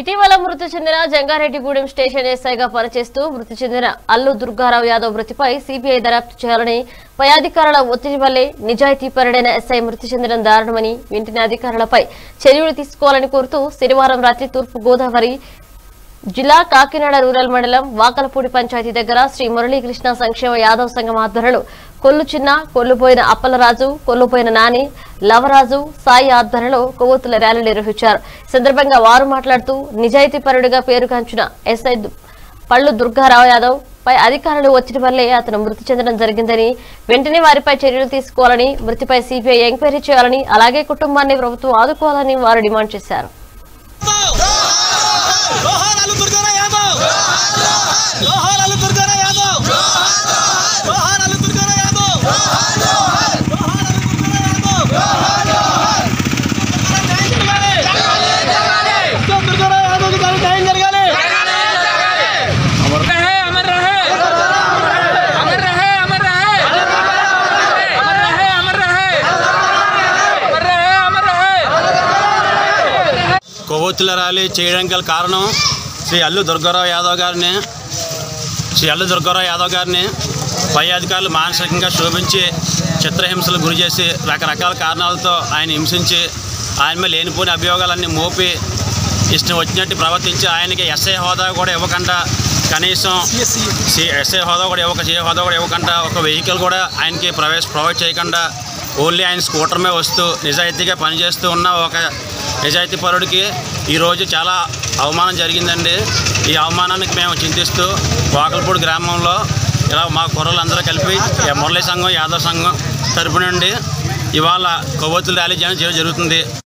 ఇటీవల మృతి చెందిన జంగారెడ్డిగూడెం స్టేషన్ ఎస్ఐగా పనిచేస్తూ మృతి చెందిన అల్లు దుర్గారావు యాదవ్ మృతిపై సిబిఐ దర్యాప్తు చేయాలని పై అధికారుల ఒత్తిడి వల్లే నిజాయితీపరుడైన ఎస్ఐ మృతి చెందడం దారుణమని వెంటనే అధికారులపై చర్యలు తీసుకోవాలని కోరుతూ శనివారం రాత్రి తూర్పు గోదావరి జిల్లా కాకినాడ రూరల్ మండలం వాకలపూడి పంచాయతీ దగ్గర శ్రీ మురళీకృష్ణ సంక్షేమ యాదవ్ సంఘం ఆధ్వర్యంలో కొల్లు చిన్న కొల్లుపోయిన అప్పలరాజు కొల్లుపోయిన నాని లవరాజు సాయి ఆధ్వర్యంలో కొవ్వొత్తుల ర్యాలీ నిర్వహించారు ఈ సందర్భంగా వారు మాట్లాడుతూ నిజాయితీపరుడిగా పేరుగాంచిన ఎస్ఐ దు- పళ్ళు దుర్గారావు యాదవ్ పై అధికారులు ఒత్తిడి వల్లే అతను మృతి చెందడం జరిగిందని వెంటనే వారిపై చర్యలు తీసుకోవాలని మృతిపై సిబిఐ ఎంక్వైరీ చేయాలని అలాగే కుటుంబాన్ని ప్రభుత్వం ఆదుకోవాలని వారు డిమాండ్ చేశారు జోహార్ అల్లు దుర్గారావు యాదవ్ జోహార్ అల్లు దుర్గారావు యాదవ్ జోహార్ అల్లు దుర్గారావు యాదవ్ జోహార్ అల్లు దుర్గారావు యాదవ్ ఉత్తమ్ దుర్గారావు యాదవ్ గారికి న్యాయం జరగాలి रहे अमर रहे अमर रहे अमर रहे अमर रहे अमर रहे अमर रहे अमर रहे కొవ్వొత్తుల ర్యాలీ చేయడానికి గల కారణం శ్రీ అల్లు దుర్గారావు యాదవ్ గారిని శ్రీ అల్లు దుర్గారావు యాదవ్ గారిని పై అధికారులు మానసికంగా శోభించి చిత్రహింసలు గురి చేసి రకరకాల కారణాలతో ఆయన హింసించి ఆయన మీద లేనిపోని అభియోగాలన్నీ మోపి ఇష్టం వచ్చినట్టు ప్రవర్తించి ఆయనకి ఎస్ఐ హోదా కూడా ఇవ్వకుండా కనీసం సి ఎస్ఐ హోదా కూడా ఇవ్వక సీ హోదా కూడా ఇవ్వకుండా ఒక వెహికల్ కూడా ఆయనకి ప్రవేశ ప్రొవైడ్ చేయకుండా ఓన్లీ ఆయన స్కూటర్ మీద వస్తూ నిజాయితీగా పనిచేస్తూ ఉన్న ఒక నిజాయితీ పరుడికి ఈరోజు చాలా అవమానం జరిగిందండి ఈ అవమానానికి మేము చింతిస్తూ వాకల్పూడి గ్రామంలో ఇలా మా కుర్రలందరూ కలిపి ఈ మురళీ సంఘం యాదవ్ సంఘం తరపు నుండి ఇవాళ కొవ్వొత్తులు ర్యాలీ చేయడం జరుగుతుంది